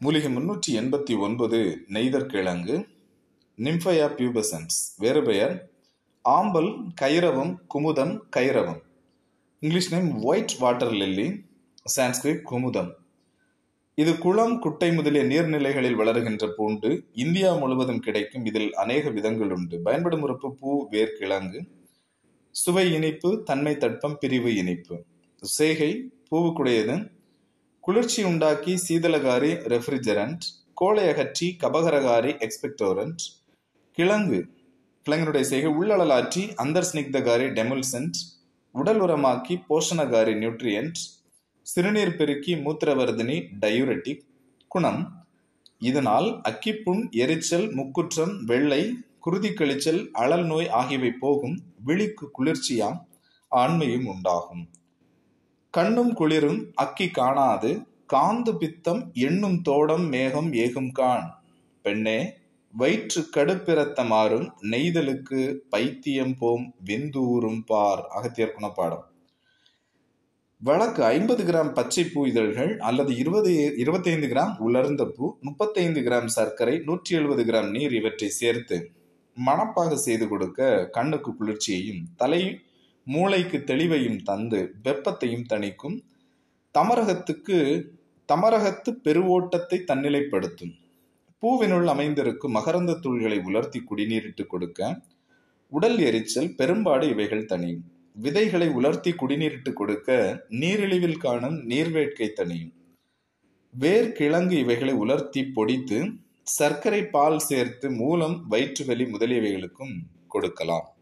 மூலிகை முன்னூற்றி எண்பத்தி ஒன்பது நெய்தற்கிழங்கு நிம்ஃபயா பியூபசன்ஸ் வேறு பெயர் ஆம்பல் கைரவம் குமுதம் கைரவம் English name white water lily Sanskrit குமுதம் இது குளம் குட்டை முதலிய நீர்நிலைகளில் வளருகின்ற பூண்டு இந்தியா முழுவதும் கிடைக்கும் இதில் அநேக விதங்கள் உண்டு பயன்படும் உறுப்பு பூ வேர் கிழங்கு சுவை இனிப்பு தன்மை தட்பம் பிரிவு இனிப்பு சேகை பூவுக்குடையது குளிர்ச்சி உண்டாக்கி சீதளகாரி ரெஃப்ரிஜரண்ட் கோளை அகற்றி கபகரகாரி எக்ஸ்பெக்டோரண்ட் கிழங்கு கிழங்கினுடைய செய்கை உள்ளளலாற்றி அந்தர் ஸ்னிக்தகாரி டெமுல்சன்ட் உடல் உரமாக்கி போஷணகாரி நியூட்ரியன்ட் சிறுநீர் பெருக்கி மூத்திரவர்தினி டயூரெட்டிக் குணம் இதனால் அக்கிப்புண் எரிச்சல் முக்குற்றம் வெள்ளை குருதி கழிச்சல் அழல் நோய் ஆகியவை போகும் விழிக்கு குளிர்ச்சியாம் ஆண்மையும் உண்டாகும் கண்ணும் குளிரும் அக்கி காணாது காந்து பித்தம் எண்ணும் தோடம் மேகம் ஏகும் கான் பெண்ணே வயிற்று கடுப்பிரத்த மாறும் நெய்தலுக்கு பைத்தியம் போம் வெந்தூரும் பார் அகத்தியர் குணப்பாடம் வழக்கு ஐம்பது கிராம் பச்சை பூ இதழ்கள் அல்லது இருபது இருபத்தைந்து கிராம் உலர்ந்த பூ முப்பத்தைந்து கிராம் சர்க்கரை நூற்றி எழுபது கிராம் நீர் இவற்றை சேர்த்து மணப்பாக செய்து கொடுக்க கண்ணுக்கு குளிர்ச்சியையும் தலை மூளைக்கு தெளிவையும் தந்து வெப்பத்தையும் தணிக்கும் தமரகத்துக்கு தமரகத்து பெருவோட்டத்தை தன்னிலைப்படுத்தும் பூவினுள் அமைந்திருக்கும் மகரந்த தூள்களை உலர்த்தி குடிநீரிட்டு கொடுக்க உடல் எரிச்சல் பெரும்பாடு இவைகள் தனியும் விதைகளை உலர்த்தி குடிநீரிட்டு கொடுக்க நீரிழிவில் காணும் நீர்வேட்கை தனியும் வேர் கிழங்கு இவைகளை உலர்த்தி பொடித்து சர்க்கரை பால் சேர்த்து மூலம் வயிற்று வலி முதலியவைகளுக்கும் கொடுக்கலாம்